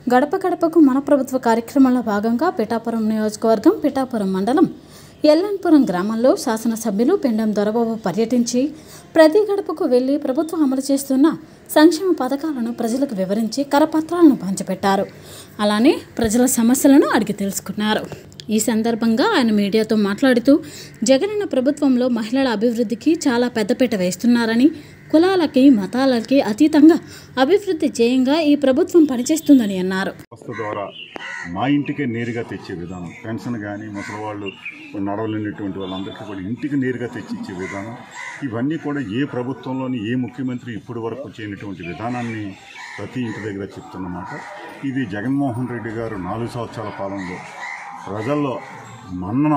గడప గడపకు మన ప్రభుత్వ కార్యక్రమంలో భాగంగా పిఠాపురం నియోజకవర్గం పిఠాపురం మండలం ఎల్లాన్పురం గ్రామంలో శాసనసభ్యులు పెండం దొరబాబు పర్యటించి ప్రతి గడపకు వెళ్లి ప్రభుత్వం అమలు చేస్తున్న సంక్షేమ పథకాలను ప్రజలకు వివరించి కరపత్రాలను పంచిపెట్టారు అలానే ప్రజల సమస్యలను అడిగి తెలుసుకున్నారు ఈ సందర్భంగా ఆయన మీడియాతో మాట్లాడుతూ జగనన్న ప్రభుత్వంలో మహిళల అభివృద్ధికి చాలా పెద్దపీట వేస్తున్నారని కులాలకి మతాలకి అతీతంగా అభివృద్ధి ధ్యేయంగా ఈ ప్రభుత్వం పనిచేస్తుందని అన్నారు వ్యవస్థ ద్వారా మా ఇంటికే నేరుగా తెచ్చే విధానం పెన్షన్ కానీ ముసలి వాళ్ళు నడవలేనటువంటి వాళ్ళందరికీ కూడా ఇంటికి నేరుగా తెచ్చి ఇచ్చే విధానం ఇవన్నీ కూడా ఏ ప్రభుత్వంలోని ఏ ముఖ్యమంత్రి ఇప్పటి వరకు చేయనటువంటి విధానాన్ని ప్రతి ఇంటి దగ్గర చెప్తున్నమాట ఇది జగన్మోహన్ రెడ్డి గారు నాలుగు సంవత్సరాల పాలనలో ప్రజల్లో మన్నన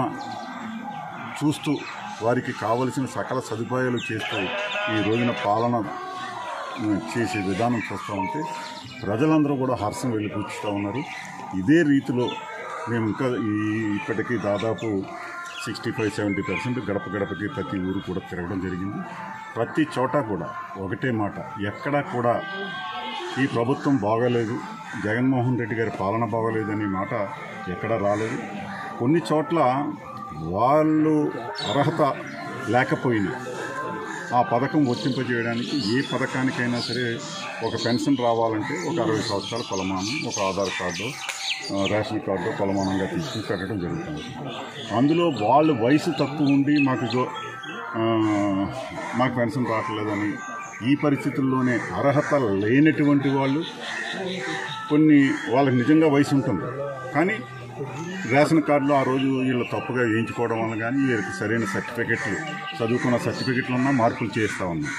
చూస్తూ వారికి కావలసిన సకల సదుపాయాలు చేస్తూ ఈ రోజున పాలన ఉమ్, చేసే విధానం చూస్తూ ఉంటే ప్రజలందరూ కూడా హర్షం వెళ్ళిపుచ్చుతూ ఉన్నారు ఇదే రీతిలో మేము ఇంకా ఈ ఇప్పటికీ దాదాపు సిక్స్టీ ఫైవ్ సెవెంటీ పర్సెంట్ గడప గడపకి ప్రతి ఊరు కూడా తిరగడం జరిగింది ప్రతి చోట కూడా ఒకటే మాట ఎక్కడా కూడా ఈ ప్రభుత్వం బాగాలేదు జగన్మోహన్ రెడ్డి గారి పాలన బాగాలేదనే మాట ఎక్కడా రాలేదు కొన్ని చోట్ల వాళ్ళు అర్హత లేకపోయినా ఆ పథకం వర్తింపజేయడానికి ఏ పథకానికైనా సరే ఒక పెన్షన్ రావాలంటే ఒక అరవై సంవత్సరాల కొలమానం ఒక ఆధార్ కార్డు ఆ, రేషన్ కార్డు కొలమానంగా తీసుకుని పెట్టడం జరుగుతుంది అందులో వాళ్ళు వయసు తక్కువ ఉండి మాకు ఇగో, ఆ, మాకు పెన్షన్ రావట్లేదని ఈ పరిస్థితుల్లోనే అర్హత లేనటువంటి వాళ్ళు కొన్ని వాళ్ళకి నిజంగా వయసు ఉంటుంది కానీ రేషన్ కార్డులో ఆ రోజు వీళ్ళు తప్పుగా వేయించుకోవడం వల్ల కానీ వీళ్ళకి సరైన సర్టిఫికెట్లు చదువుకున్న సర్టిఫికెట్లు ఉన్నా మార్పులు చేస్తూ ఉన్నాం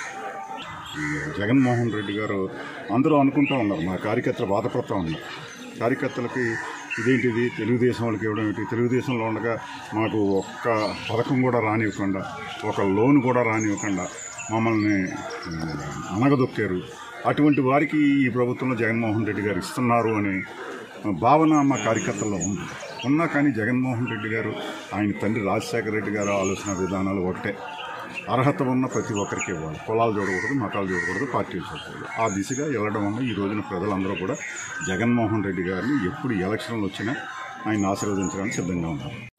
జగన్మోహన్ రెడ్డి గారు అందరూ అనుకుంటూ ఉన్నారు మా కార్యకర్తలు బాధపడుతూ ఉన్నారు కార్యకర్తలకి ఇదేంటిది తెలుగుదేశం వాళ్ళకి ఇవ్వడం ఏంటి తెలుగుదేశంలో ఉండగా మాకు ఒక్క పథకం కూడా రానివ్వకుండా ఒక లోన్ కూడా రానివ్వకుండా మమ్మల్ని ఉమ్, అనగదొక్కారు అటువంటి వారికి ఈ ప్రభుత్వంలో జగన్మోహన్ రెడ్డి గారు ఇస్తున్నారు అనే భావన మా కార్యకర్తల్లో ఉంది ఉన్నా కానీ జగన్మోహన్ రెడ్డి గారు ఆయన తండ్రి రాజశేఖర రెడ్డి గారు ఆలోచన విధానాలు ఒకటే అర్హత ఉన్న ప్రతి ఒక్కరికి ఇవ్వాలి కులాలు చూడకూడదు మతాలు చూడకూడదు పార్టీలు చూడకూడదు ఆ దిశగా వెళ్ళడం వల్ల ఈ రోజున ప్రజలందరూ కూడా జగన్మోహన్ రెడ్డి గారిని ఎప్పుడు ఎలక్షన్లు వచ్చినా ఆయన ఆశీర్వదించడానికి సిద్ధంగా ఉన్నారు